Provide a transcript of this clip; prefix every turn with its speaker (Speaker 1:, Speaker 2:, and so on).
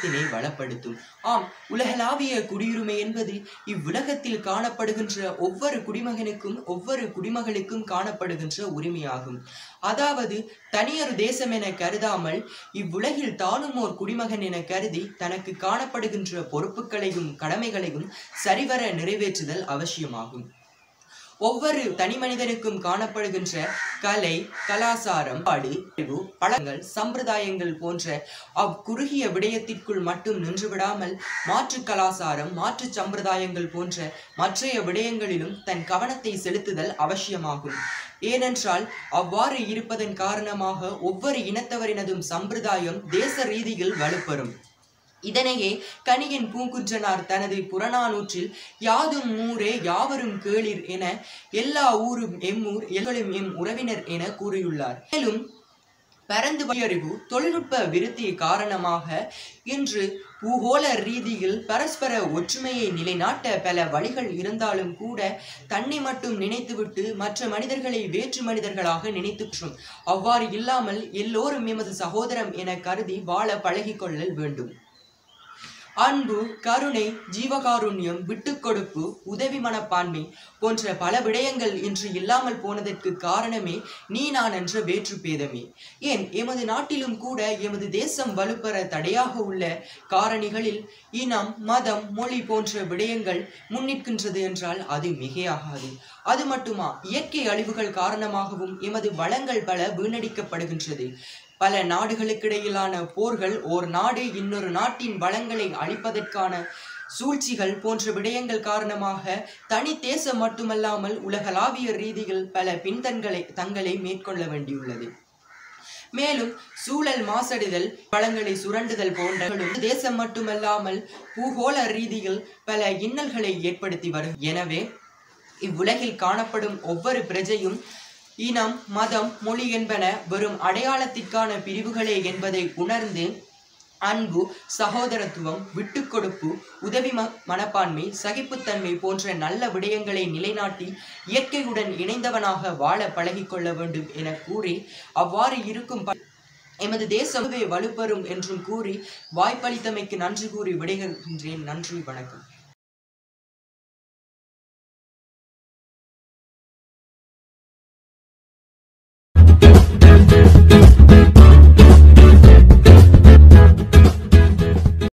Speaker 1: தேசத்தினை வளப்படுத்தும் ஆம் உலகளாவிய குடியுரிமை என்பது இவ்வுலகத்தில் காணப்படுகின்ற ஒவ்வொரு குடிமகனுக்கும் ஒவ்வொரு குடிமகளுக்கும் காணப்படுகின்ற உரிமையாகும் அதாவது தனியொரு தேசம் என கருதாமல் இவ்வுலகில் தானும் ஓர் குடிமகன் என கருதி தனக்கு காணப்படுகின்ற பொறுப்புகளையும் கடமைகளையும் சரிவர நிறைவேற்றுதல் அவசியமாகும் ஒவ்வொரு தனி மனிதனுக்கும் காணப்படுகின்ற கலை கலாசாரம் பாடு அறிவு பழங்கள் சம்பிரதாயங்கள் போன்ற அக்குறுகிய விடயத்திற்குள் மட்டும் நின்றுவிடாமல் மாற்று கலாசாரம் மாற்று சம்பிரதாயங்கள் போன்ற மற்றைய விடயங்களிலும் தன் கவனத்தை செலுத்துதல் அவசியமாகும் ஏனென்றால் அவ்வாறு இருப்பதன் காரணமாக ஒவ்வொரு இனத்தவரினதும் சம்பிரதாயம் தேச ரீதியில் வலுப்பெறும் இதனையே கணியன் பூங்குன்றனார் தனது புறநானூற்றில் யாதும் ஊரே யாவரும் கேளிர் என எல்லா ஊரும் எம்மூர் எல்களும் எம் உறவினர் என கூறியுள்ளார் மேலும் பரந்து அறிவு தொழில்நுட்ப விருத்தி காரணமாக இன்று பூகோள ரீதியில் பரஸ்பர ஒற்றுமையை நிலைநாட்ட பல வழிகள் இருந்தாலும் கூட தன்னை மட்டும் நினைத்துவிட்டு மற்ற மனிதர்களை வேற்று மனிதர்களாக நினைத்துற்றோம் அவ்வாறு இல்லாமல் எல்லோரும் எமது சகோதரம் என கருதி வாழ பழகிக்கொள்ளல் வேண்டும் அன்பு கருணை ஜீவகாருண்யம் விட்டுக்கொடுப்பு உதவி மனப்பான்மை போன்ற பல விடயங்கள் இன்று இல்லாமல் போனதற்கு காரணமே நீ நான் என்ற வேற்று பேதமே ஏன் எமது நாட்டிலும் கூட எமது தேசம் வலுப்பெற தடையாக உள்ள காரணிகளில் இனம் மதம் மொழி போன்ற விடயங்கள் முன்னிற்கின்றது என்றால் அது மிகையாகாது அது மட்டுமா இயற்கை அழிவுகள் காரணமாகவும் எமது வளங்கள் பல வீணடிக்கப்படுகின்றது பல நாடுகளுக்கிடையிலான போர்கள் ஓர் நாடு இன்னொரு நாட்டின் வளங்களை அழிப்பதற்கான சூழ்ச்சிகள் போன்ற விடயங்கள் காரணமாக தனி தேசம் மட்டுமல்லாமல் உலகளாவிய ரீதியில் பல பின்தன்களை தங்களை மேற்கொள்ள வேண்டியுள்ளது மேலும் சூழல் மாசடைதல் வளங்களை சுரண்டுதல் போன்றகளும் தேசம் மட்டுமல்லாமல் பூகோள ரீதியில் பல இன்னல்களை ஏற்படுத்தி வரும் எனவே இவ்வுலகில் காணப்படும் ஒவ்வொரு பிரஜையும் இனம் மதம் மொழி என்பன வெறும் அடையாளத்திற்கான பிரிவுகளே என்பதை உணர்ந்து அன்பு சகோதரத்துவம் விட்டுக்கொடுப்பு உதவி ம மனப்பான்மை சகிப்புத்தன்மை போன்ற நல்ல விடயங்களை நிலைநாட்டி இயற்கையுடன் இணைந்தவனாக வாழ பழகிக்கொள்ள வேண்டும் என கூறி அவ்வாறு இருக்கும் ப- எமது தேசமே வலுப்பெறும் என்றும் கூறி வாய்ப்பளித்தமைக்கு நன்றி கூறி விடைகின்றேன் நன்றி வணக்கம்